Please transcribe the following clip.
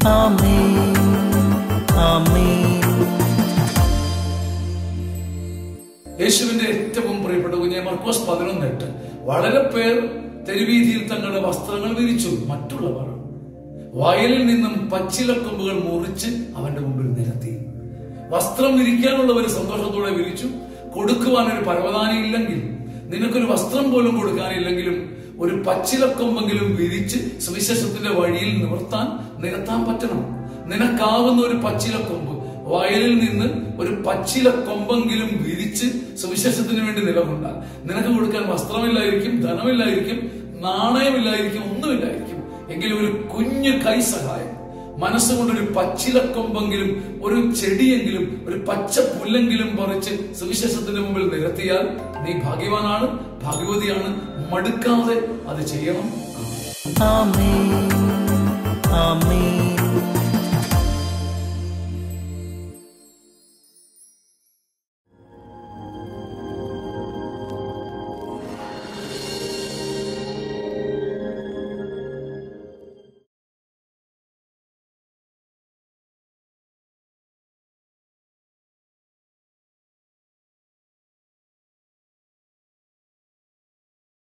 ആമേൻ ആമേൻ യേശുവിന്റെ ഏറ്റവും പ്രിയപ്പെട്ട കുഞ്ഞെ മർക്കോസ് പതിനൊന്നെട്ട് വളരെ പേർ തെരുവീതിയിൽ തങ്ങളുടെ വസ്ത്രങ്ങൾ വിരിച്ചു മറ്റുള്ളവർ വയലിൽ നിന്നും പച്ചിലക്കൊമ്പുകൾ മുറിച്ച് അവന്റെ മുമ്പിൽ നിരത്തി വസ്ത്രം വിരിക്കാനുള്ളവർ സന്തോഷത്തോടെ വിരിച്ചു കൊടുക്കുവാൻ ഒരു പരവതാനി ഇല്ലെങ്കിൽ നിനക്കൊരു വസ്ത്രം പോലും കൊടുക്കാനില്ലെങ്കിലും ഒരു പച്ചിലക്കൊമ്പെങ്കിലും വിരിച്ച് സുവിശേഷത്തിന്റെ വഴിയിൽ നിവർത്താൻ നിരത്താൻ പറ്റണം നിനക്കാവുന്ന ഒരു പച്ചിലക്കൊമ്പ് വയലിൽ നിന്ന് ഒരു പച്ചില കൊമ്പെങ്കിലും വിരിച്ച് സുവിശേഷത്തിന് വേണ്ടി നിലകൊണ്ടാൽ നിനക്ക് കൊടുക്കാൻ വസ്ത്രമില്ലായിരിക്കും ധനമില്ലായിരിക്കും നാണയമില്ലായിരിക്കും ഒന്നുമില്ലായിരിക്കും എങ്കിലും ഒരു കുഞ്ഞു കൈ സഹായം മനസ്സുകൊണ്ടൊരു പച്ചിലക്കൊമ്പെങ്കിലും ഒരു ചെടിയെങ്കിലും ഒരു പച്ച പുല്ലെങ്കിലും പറിച്ച് സുവിശേഷത്തിന്റെ മുമ്പിൽ നിരത്തിയാൽ നീ ഭാഗ്യവാനാണ് ഭാഗ്യവതിയാണ് മടുക്കാതെ അത് ചെയ്യണം ആമേൻ ആമേൻ